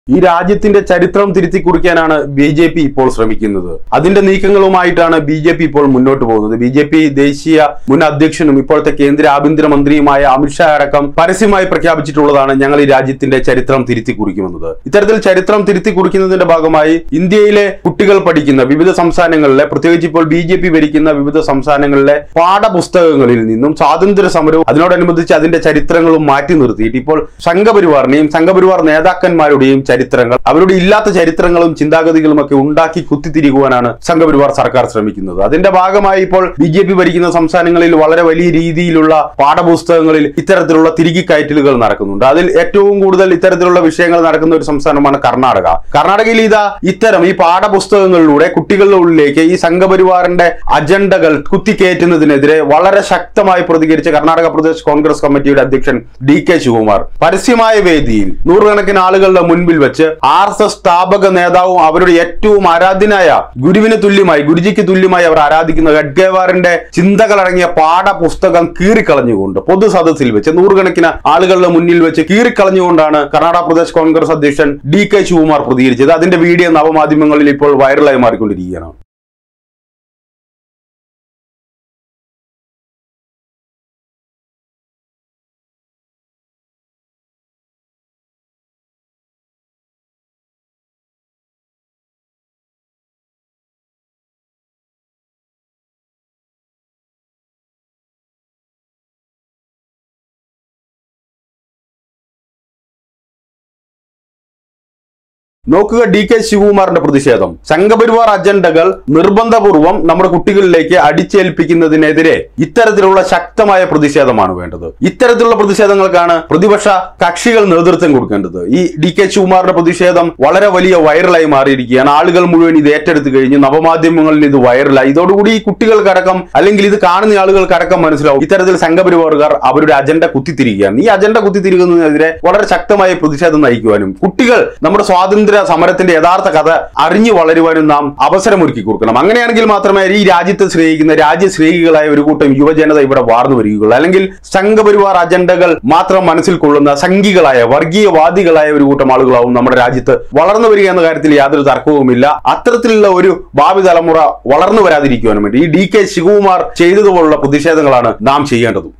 ഈ രാജ്യത്തിന്റെ ചരിത്രം തിരുത്തി കുറിക്കാനാണ് ബി ജെ പി ഇപ്പോൾ ശ്രമിക്കുന്നത് അതിന്റെ നീക്കങ്ങളുമായിട്ടാണ് ബി ജെ പി ഇപ്പോൾ മുന്നോട്ട് പോകുന്നത് ബി ജെ പി ദേശീയ മുൻ അധ്യക്ഷനും ഇപ്പോഴത്തെ കേന്ദ്ര ആഭ്യന്തരമന്ത്രിയുമായ അമിത്ഷാ അടക്കം പരസ്യമായി പ്രഖ്യാപിച്ചിട്ടുള്ളതാണ് ഞങ്ങൾ ഈ രാജ്യത്തിന്റെ ചരിത്രം തിരുത്തി കുറിക്കുമെന്നത് ഇത്തരത്തിൽ ചരിത്രം തിരുത്തി കുറിക്കുന്നതിന്റെ ഭാഗമായി ഇന്ത്യയിലെ കുട്ടികൾ പഠിക്കുന്ന വിവിധ സംസ്ഥാനങ്ങളിലെ പ്രത്യേകിച്ച് ഇപ്പോൾ ബി ജെ പി ഭരിക്കുന്ന വിവിധ സംസ്ഥാനങ്ങളിലെ പാഠപുസ്തകങ്ങളിൽ നിന്നും സ്വാതന്ത്ര്യ സമരവും അതിനോടനുബന്ധിച്ച് അതിന്റെ ചരിത്രങ്ങളും മാറ്റി നിർത്തിയിട്ട് ഇപ്പോൾ സംഘപരിവാറിനെയും സംഘപരിവാർ നേതാക്കന്മാരുടെയും ചരിത്രങ്ങൾ അവരുടെ ഇല്ലാത്ത ചരിത്രങ്ങളും ചിന്താഗതികളും ഒക്കെ ഉണ്ടാക്കി കുത്തിത്തിരിക്കുവാനാണ് സംഘപരിവാർ സർക്കാർ ശ്രമിക്കുന്നത് അതിന്റെ ഭാഗമായി ഇപ്പോൾ ബി ജെ പി ഭരിക്കുന്ന സംസ്ഥാനങ്ങളിൽ വളരെ വലിയ രീതിയിലുള്ള പാഠപുസ്തകങ്ങളിൽ ഇത്തരത്തിലുള്ള തിരികെ കയറ്റലുകൾ നടക്കുന്നുണ്ട് അതിൽ ഏറ്റവും കൂടുതൽ ഇത്തരത്തിലുള്ള വിഷയങ്ങൾ നടക്കുന്ന ഒരു സംസ്ഥാനമാണ് കർണാടക കർണാടകയിൽ ഇതാ ഇത്തരം ഈ പാഠപുസ്തകങ്ങളിലൂടെ കുട്ടികളുടെ ഉള്ളിലേക്ക് ഈ സംഘപരിവാറിന്റെ അജണ്ടകൾ കുത്തിക്കയറ്റുന്നതിനെതിരെ വളരെ ശക്തമായി പ്രതികരിച്ച കർണാടക പ്രദേശ് കോൺഗ്രസ് കമ്മിറ്റിയുടെ അധ്യക്ഷൻ ഡി കെ ശിവകുമാർ പരസ്യമായ വേദിയിൽ നൂറുകണക്കിന് ആളുകളുടെ മുൻപിൽ വെച്ച് ആർ എസ് എസ് സ്ഥാപക നേതാവും അവരുടെ ഏറ്റവും ആരാധ്യനായ ഗുരുവിന് തുല്യമായി ഗുരുജിക്ക് തുല്യമായി അവർ ആരാധിക്കുന്ന ഗഡ്ഗേവാറിന്റെ ചിന്തകളടങ്ങിയ പാഠപുസ്തകം കീറിക്കളഞ്ഞുകൊണ്ട് പൊതു സദസ്സിൽ വെച്ച് നൂറുകണക്കിന് ആളുകളുടെ മുന്നിൽ വെച്ച് കീറിക്കളഞ്ഞുകൊണ്ടാണ് കർണാടക പ്രദേശ് കോൺഗ്രസ് അധ്യക്ഷൻ ഡി കെ ശിവകുമാർ പ്രതികരിച്ചത് അതിന്റെ വീഡിയോ നവമാധ്യമങ്ങളിൽ ഇപ്പോൾ വൈറലായി മാറിക്കൊണ്ടിരിക്കുകയാണ് നോക്കുക ഡി കെ ശിവകുമാറിന്റെ പ്രതിഷേധം സംഘപരിവാർ അജണ്ടകൾ നിർബന്ധപൂർവം നമ്മുടെ കുട്ടികളിലേക്ക് അടിച്ചേൽപ്പിക്കുന്നതിനെതിരെ ഇത്തരത്തിലുള്ള ശക്തമായ പ്രതിഷേധമാണ് വേണ്ടത് ഇത്തരത്തിലുള്ള പ്രതിഷേധങ്ങൾക്കാണ് പ്രതിപക്ഷ കക്ഷികൾ നേതൃത്വം കൊടുക്കേണ്ടത് ഈ ഡി കെ ശിവകുമാറിന്റെ പ്രതിഷേധം വളരെ വലിയ വൈറലായി മാറിയിരിക്കുകയാണ് ആളുകൾ മുഴുവൻ ഇത് ഏറ്റെടുത്ത് കഴിഞ്ഞ് നവമാധ്യമങ്ങളിൽ ഇത് വൈറലായി ഇതോടുകൂടി ഈ കുട്ടികൾക്കടക്കം അല്ലെങ്കിൽ ഇത് കാണുന്ന ആളുകൾക്കടക്കം മനസ്സിലാവും ഇത്തരത്തിൽ സംഘപരിവാറുകാർ അവരുടെ അജണ്ട കുത്തിത്തിരിക്കുകയാണ് ഈ അജണ്ട കുത്തിത്തിരിക്കുന്നതിനെതിരെ വളരെ ശക്തമായ പ്രതിഷേധം നയിക്കുവാനും കുട്ടികൾ നമ്മുടെ സ്വാതന്ത്ര്യ സമരത്തിന്റെ യഥാർത്ഥ കഥ അറിഞ്ഞു വളരുവാനും നാം അവസരമൊരുക്കി കൊടുക്കണം അങ്ങനെയാണെങ്കിൽ മാത്രമേ ഈ രാജ്യത്തെ സ്നേഹിക്കുന്ന രാജ്യസ്നേഹികളായ ഒരു കൂട്ടം യുവജനത ഇവിടെ വാർന്നു വരികയുള്ളൂ അല്ലെങ്കിൽ സംഘപരിവാർ അജണ്ടകൾ മാത്രം മനസ്സിൽ കൊള്ളുന്ന സംഘികളായ വർഗീയവാദികളായ ഒരു കൂട്ടം ആളുകളാവും നമ്മുടെ രാജ്യത്ത് വളർന്നു വരിക എന്ന കാര്യത്തിൽ യാതൊരു തർക്കവുമില്ല അത്തരത്തിലുള്ള ഒരു ഭാവി തലമുറ വളർന്നു വരാതിരിക്കുവാനും വേണ്ടി ഈ ഡി കെ ശിവകുമാർ ചെയ്തതുപോലുള്ള പ്രതിഷേധങ്ങളാണ് നാം ചെയ്യേണ്ടത്